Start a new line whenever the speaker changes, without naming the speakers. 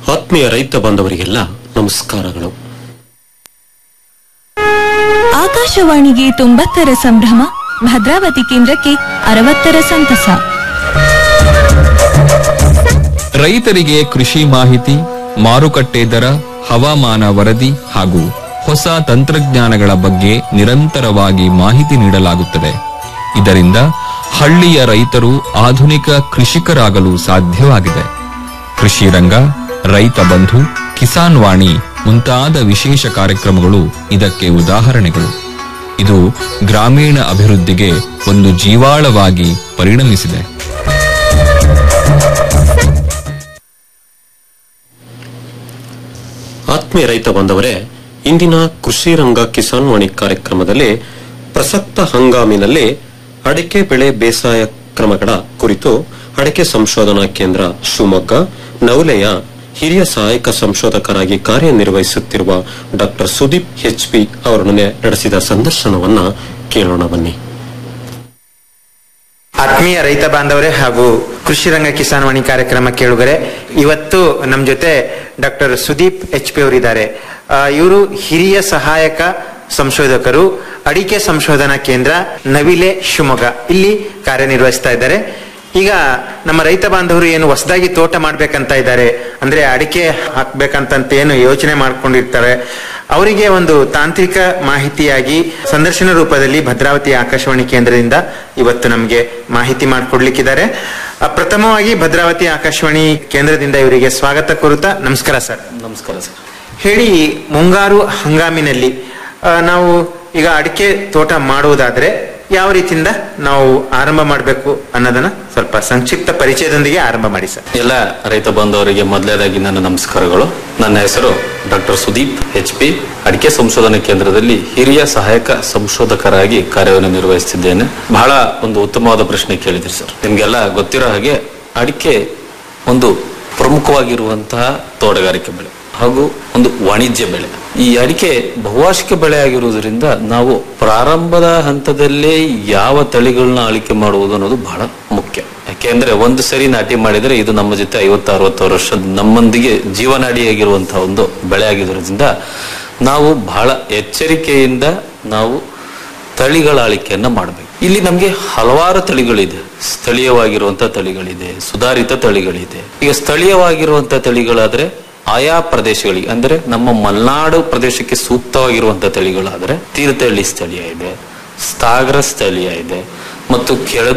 ಆತ್ಮೀಯ ರೈತ ಬಾಂಧವರಿಗೆಲ್ಲ ನಮಸ್ಕಾರಗಳು
ಆಕಾಶವಾಣಿಗೆ ತೊಂಬತ್ತರ ಸಂಭ್ರಮ ಭದ್ರಾವತಿ ಕೇಂದ್ರಕ್ಕೆ ಅರವತ್ತರ ಸಂತಸ
ರೈತರಿಗೆ ಕೃಷಿ ಮಾಹಿತಿ ಮಾರುಕಟ್ಟೆ ದರ ಹವಾಮಾನ ವರದಿ ಹಾಗೂ ಹೊಸ ತಂತ್ರಜ್ಞಾನಗಳ ಬಗ್ಗೆ ನಿರಂತರವಾಗಿ ಮಾಹಿತಿ ನೀಡಲಾಗುತ್ತದೆ ಇದರಿಂದ ಹಳ್ಳಿಯ ರೈತರು ಆಧುನಿಕ ಕೃಷಿಕರಾಗಲು ಸಾಧ್ಯವಾಗಿದೆ ಕೃಷಿ ರಂಗ ರೈತ ಬಂಧು ಕಿಸಾನ್ ವಾಣಿ ಮುಂತಾದ ವಿಶೇಷ ಕಾರ್ಯಕ್ರಮಗಳು ಇದಕ್ಕೆ ಉದಾಹರಣೆಗಳು ಇದು ಗ್ರಾಮೀಣ ಅಭಿವೃದ್ಧಿಗೆ ಒಂದು ಜೀವಾಳವಾಗಿ ಪರಿಣಮಿಸಿದೆ
ಆತ್ಮೀಯ ರೈತ ಬಾಂಧವರೇ ಇಂದಿನ ಕೃಷಿ ರಂಗ ಕಿಸಾನ್ ವಾಣಿ ಕಾರ್ಯಕ್ರಮದಲ್ಲಿ ಪ್ರಸಕ್ತ ಹಂಗಾಮಿನಲ್ಲಿ ಅಡಿಕೆ ಬೆಳೆ ಬೇಸಾಯ ಕ್ರಮಗಳ ಕುರಿತು ಅಡಿಕೆ ಸಂಶೋಧನಾ ಕೇಂದ್ರ ಶಿವಮೊಗ್ಗ ನವಲೆಯ ಹಿರಿಯ ಸಹಾಯಕ ಸಂಶೋಧಕರಾಗಿ ಕಾರ್ಯನಿರ್ವಹಿಸುತ್ತಿರುವ ಡಾಕ್ಟರ್ ಸುದೀಪ್ ಎಚ್ಪಿ ಅವರೊಡನೆ ನಡೆಸಿದ ಸಂದರ್ಶನವನ್ನ ಕೇಳೋಣ ಬನ್ನಿ
ಆತ್ಮೀಯ ರೈತ ಬಾಂಧವರೇ ಹಾಗೂ ಕೃಷಿ ರಂಗ ಕಿಸಾನ್ ವಾಣಿ ಕಾರ್ಯಕ್ರಮ ಕೇಳುಗರೆ ಇವತ್ತು ನಮ್ಮ ಜೊತೆ ಡಾಕ್ಟರ್ ಸುದೀಪ್ ಎಚ್ ಪಿ ಅವರಿದ್ದಾರೆ ಇವರು ಹಿರಿಯ ಸಹಾಯಕ ಸಂಶೋಧಕರು ಅಡಿಕೆ ಸಂಶೋಧನಾ ಕೇಂದ್ರ ನವಿಲೆ ಶಿವಮೊಗ್ಗ ಇಲ್ಲಿ ಕಾರ್ಯನಿರ್ವಹಿಸ್ತಾ ಇದ್ದಾರೆ ಈಗ ನಮ್ಮ ರೈತ ಬಾಂಧವರು ಏನು ಹೊಸದಾಗಿ ತೋಟ ಮಾಡ್ಬೇಕಂತ ಇದ್ದಾರೆ ಅಂದ್ರೆ ಅಡಿಕೆ ಹಾಕ್ಬೇಕಂತ ಏನು ಯೋಚನೆ ಮಾಡ್ಕೊಂಡಿರ್ತಾರೆ ಅವರಿಗೆ ಒಂದು ತಾಂತ್ರಿಕ ಮಾಹಿತಿಯಾಗಿ ಸಂದರ್ಶನ ರೂಪದಲ್ಲಿ ಭದ್ರಾವತಿ ಆಕಾಶವಾಣಿ ಕೇಂದ್ರದಿಂದ ಇವತ್ತು ನಮಗೆ ಮಾಹಿತಿ ಮಾಡಿಕೊಡ್ಲಿಕ್ಕಿದ್ದಾರೆ ಆ, ಪ್ರಥಮವಾಗಿ ಭದ್ರಾವತಿ ಆಕಾಶವಾಣಿ ಕೇಂದ್ರದಿಂದ ಇವರಿಗೆ ಸ್ವಾಗತ ಕೋರುತ್ತಾ ನಮಸ್ಕಾರ ಸರ್
ನಮಸ್ಕಾರ ಸರ್
ಹೇಳಿ ಮುಂಗಾರು ಹಂಗಾಮಿನಲ್ಲಿ ಆ, ನಾವು ಈಗ ಅಡಿಕೆ ತೋಟ ಮಾಡುವುದಾದ್ರೆ ಯಾವ ರೀತಿಯಿಂದ ನಾವು ಆರಂಭ ಮಾಡಬೇಕು ಅನ್ನೋದನ್ನ ಸ್ವಲ್ಪ ಸಂಕ್ಷಿಪ್ತ ಪರಿಚಯದೊಂದಿಗೆ ಆರಂಭ ಮಾಡಿ ಸರ್
ಎಲ್ಲ ರೈತ ಬಾಂಧವರಿಗೆ ಮೊದಲನೇದಾಗಿ ನನ್ನ ನಮಸ್ಕಾರಗಳು ನನ್ನ ಹೆಸರು ಡಾಕ್ಟರ್ ಸುದೀಪ್ ಎಚ್ ಪಿ ಅಡಿಕೆ ಸಂಶೋಧನಾ ಕೇಂದ್ರದಲ್ಲಿ ಹಿರಿಯ ಸಹಾಯಕ ಸಂಶೋಧಕರಾಗಿ ಕಾರ್ಯವನ್ನು ನಿರ್ವಹಿಸುತ್ತಿದ್ದೇನೆ ಬಹಳ ಒಂದು ಉತ್ತಮವಾದ ಪ್ರಶ್ನೆ ಕೇಳಿದ್ರಿ ಸರ್ ನಿಮ್ಗೆಲ್ಲ ಗೊತ್ತಿರೋ ಹಾಗೆ ಅಡಿಕೆ ಒಂದು ಪ್ರಮುಖವಾಗಿರುವಂತಹ ತೋಟಗಾರಿಕೆ ಬೆಳೆ ಹಾಗೂ ಒಂದು ವಾಣಿಜ್ಯ ಬೆಳೆ ಈ ಅಡಿಕೆ ಬಹುವಾರ್ಷಿಕ ಬೆಳೆ ಆಗಿರುವುದರಿಂದ ನಾವು ಪ್ರಾರಂಭದ ಹಂತದಲ್ಲೇ ಯಾವ ತಳಿಗಳನ್ನ ಆಯ್ಕೆ ಮಾಡುವುದು ಅನ್ನೋದು ಬಹಳ ಮುಖ್ಯ ಯಾಕೆಂದ್ರೆ ಒಂದು ಸರಿ ನಾಟಿ ಮಾಡಿದ್ರೆ ಇದು ನಮ್ಮ ಜೊತೆ ಐವತ್ತು ಅರವತ್ತು ವರ್ಷ ನಮ್ಮೊಂದಿಗೆ ಜೀವನಾಡಿಯಾಗಿರುವಂತಹ ಒಂದು ಬೆಳೆ ಆಗಿರೋದ್ರಿಂದ ನಾವು ಬಹಳ ಎಚ್ಚರಿಕೆಯಿಂದ ನಾವು ತಳಿಗಳ ಆಳಿಕೆಯನ್ನ ಮಾಡಬೇಕು ಇಲ್ಲಿ ನಮಗೆ ಹಲವಾರು ತಳಿಗಳಿದೆ ಸ್ಥಳೀಯವಾಗಿರುವಂತಹ ತಳಿಗಳಿದೆ ಸುಧಾರಿತ ತಳಿಗಳಿದೆ ಈಗ ಸ್ಥಳೀಯವಾಗಿರುವಂತಹ ತಳಿಗಳಾದ್ರೆ ಆಯಾ ಪ್ರದೇಶಗಳಿಗೆ ಅಂದ್ರೆ ನಮ್ಮ ಮಲೆನಾಡು ಪ್ರದೇಶಕ್ಕೆ ಸೂಕ್ತವಾಗಿರುವಂತಹ ತಳಿಗಳಾದ್ರೆ ತೀರ್ಥಹಳ್ಳಿ ಸ್ಥಳೀಯ ಇದೆ ಸಾಗರ ಸ್ಥಳೀಯ ಇದೆ ಮತ್ತು ಕೆಳ